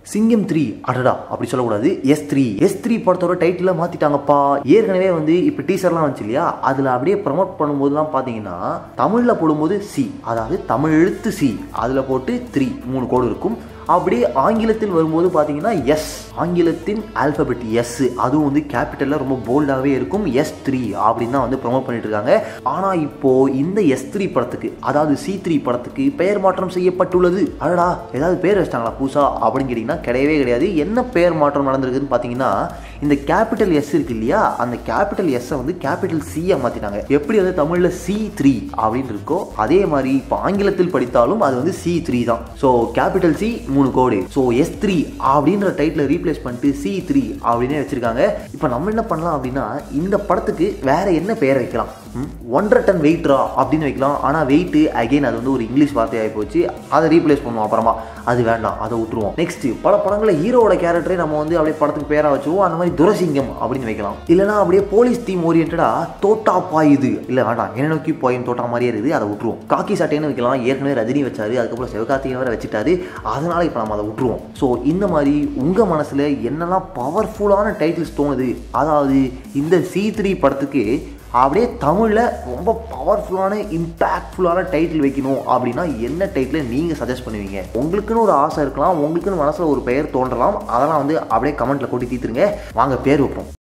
சிங்கம் த்ரீ அடடா அப்படி சொல்லக்கூடாது எஸ் த்ரீ எஸ் த்ரீ படத்தோட டைட்டில் மாத்திட்டாங்கப்பா ஏற்கனவே வந்து இப்போ டீசர்லாம் வந்துச்சு இல்லையா அதில் அப்படியே ப்ரமோட் பண்ணும்போதுலாம் பார்த்தீங்கன்னா தமிழில் போடும்போது சி அதாவது தமிழ் எழுத்து சி அதில் போட்டு த்ரீ மூணு கோடு இருக்கும் அப்படியே ஆங்கிலத்தில் வரும்போது பார்த்தீங்கன்னா எஸ் ஆங்கிலத்தின் ஆல்பபெட் எஸ் அதுவும் வந்து கேபிட்டலில் ரொம்ப போல்டாகவே இருக்கும் எஸ் த்ரீ அப்படின்னு தான் வந்து ப்ரொமோட் பண்ணிட்டு இருக்காங்க ஆனால் இப்போ இந்த எஸ் த்ரீ படத்துக்கு அதாவது சி த்ரீ படத்துக்கு பெயர் மாற்றம் செய்யப்பட்டுள்ளது அடடா ஏதாவது பேர் வச்சிட்டாங்களா புதுசா அப்படின்னு கேட்டிங்கன்னா கிடையவே கிடையாது என்ன பெயர் மாற்றம் நடந்திருக்குன்னு பார்த்தீங்கன்னா இந்த கேபிட்டல் எஸ் இருக்கு இல்லையா அந்த கேபிட்டல் எஸ்ஸை வந்து கேபிட்டல் சியை மாற்றிட்டாங்க எப்படி வந்து தமிழில் சி த்ரீ அப்படின்னு இருக்கோ அதே மாதிரி இப்போ ஆங்கிலத்தில் படித்தாலும் அது வந்து சி த்ரீ தான் ஸோ கேபிட்டல் சி மூணு கோடு ஸோ எஸ் த்ரீ அப்படின்ற டைட்டில் ரீப்ளேஸ் பண்ணிட்டு சி த்ரீ அப்படின்னே வச்சிருக்காங்க இப்போ நம்ம என்ன பண்ணலாம் அப்படின்னா இந்த படத்துக்கு வேற என்ன பெயர் வைக்கலாம் ம், ஒன்றரை டன் வெயிட்ரா அப்படின்னு வைக்கலாம் ஆனால் வெயிட்டு அகைன் அது வந்து ஒரு இங்கிலீஷ் வார்த்தையாகி போச்சு அதை ரீப்ளேஸ் பண்ணுவோம் அப்புறமா அது வேண்டாம் அதை விட்டுருவோம் நெக்ஸ்ட் பல படங்களில் ஹீரோவோட கேரக்டரே நம்ம வந்து அப்படியே படத்துக்கு பேராக வச்சுருவோம் அந்த மாதிரி துரசிங்கம் அப்படின்னு வைக்கலாம் இல்லைனா அப்படியே போலீஸ் தீம் ஓரியன்டா தோட்டா பாயுது இல்லை வேண்டாம் என்ன நோக்கி பாயும் தோட்டா மாதிரியே இருக்குது அதை விட்டுருவோம் காக்கி சட்டைன்னு வைக்கலாம் ஏற்கனவே ரஜினி வச்சாரு அதுக்கப்புறம் சிவகார்த்திகேயன் வேற வச்சுட்டாரு அதனால இப்போ நம்ம அதை விட்டுருவோம் ஸோ இந்த மாதிரி உங்கள் மனசில் என்னெல்லாம் பவர்ஃபுல்லான டைட்டில்ஸ் தோணுது அதாவது இந்த சி த்ரீ படத்துக்கு அப்படியே தமிழில் ரொம்ப பவர்ஃபுல்லான இம்பேக்ட்ஃபுல்லான டைட்டில் வைக்கணும் அப்படின்னா என்ன டைட்டில் நீங்கள் சஜஸ்ட் பண்ணுவீங்க உங்களுக்குன்னு ஒரு ஆசை இருக்கலாம் உங்களுக்குன்னு மனசில் ஒரு பெயர் தோன்றலாம் அதெல்லாம் வந்து அப்படியே கமெண்ட்டில் கொட்டி தீர்த்துருங்க வாங்க பேர் வைப்போம்